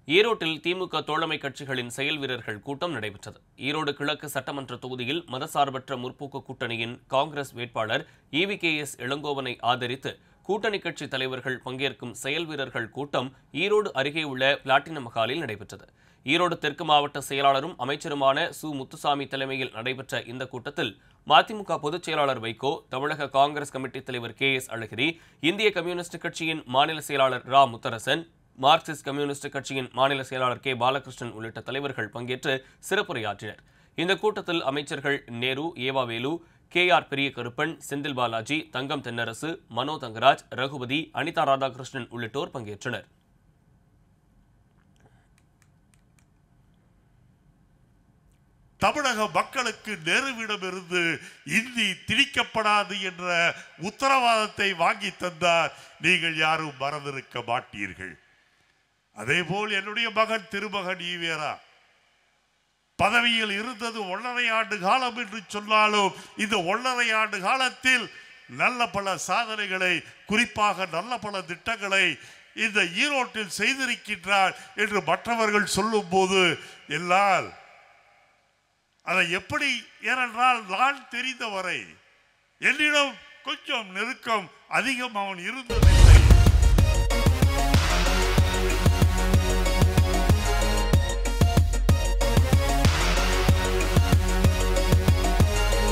ஈரோட்டில் திமுக தோழமை கட்சிகளின் செயல் வீரர்கள் கூட்டம் நடைபெற்றது ஈரோடு கிழக்கு சட்டமன்ற தொகுதியில் மதசார்பற்ற முற்போக்கு கூட்டணியின் காங்கிரஸ் வேட்பாளர் இவி கே எஸ் இளங்கோவனை ஆதரித்து கூட்டணி கட்சி தலைவர்கள் பங்கேற்கும் செயல் வீரர்கள் கூட்டம் ஈரோடு அருகே உள்ள பிளாட்டினம் மகாலில் நடைபெற்றது ஈரோடு தெற்கு மாவட்ட செயலாளரும் அமைச்சருமான சு முத்துசாமி தலைமையில் நடைபெற்ற இந்த கூட்டத்தில் மதிமுக பொதுச் செயலாளர் வைகோ தமிழக காங்கிரஸ் கமிட்டி தலைவர் கே எஸ் அழகிரி இந்திய கம்யூனிஸ்ட் கட்சியின் மாநில செயலாளர் ரா முத்தரசன் மார்க்சிஸ்ட் கம்யூனிஸ்ட் கட்சியின் மாநில செயலாளர் கே பாலகிருஷ்ணன் உள்ளிட்ட தலைவர்கள் பங்கேற்று சிறப்புரையாற்றினர் இந்த கூட்டத்தில் அமைச்சர்கள் நேரு ஏவாவேலு கே ஆர் பெரிய கருப்பன் செந்தில் பாலாஜி தங்கம் தென்னரசு மனோ தங்கராஜ் ரகுபதி அனிதா ராதாகிருஷ்ணன் உள்ளிட்டோர் பங்கேற்றனர் தமிழக மக்களுக்கு நேருவிடமிருந்து இந்தி திணிக்கப்படாது என்ற உத்தரவாதத்தை வாங்கி தந்தார் நீங்கள் யாரும் மறந்திருக்க மாட்டீர்கள் அதேபோல் என்னுடைய மகன் திருமகன் ஈவேரா பதவியில் இருந்தது ஒன்றரை ஆண்டு காலம் என்று சொன்னாலும் இந்த ஒன்றரை ஆண்டு காலத்தில் நல்ல பல சாதனைகளை குறிப்பாக நல்ல பல திட்டங்களை இந்த ஈரோட்டில் செய்திருக்கின்றார் என்று மற்றவர்கள் சொல்லும்போது எல்லாம் அதை எப்படி ஏனென்றால் நான் தெரிந்தவரை என்னிடம் கொஞ்சம் நெருக்கம் அதிகம் அவன் இருந்ததில்லை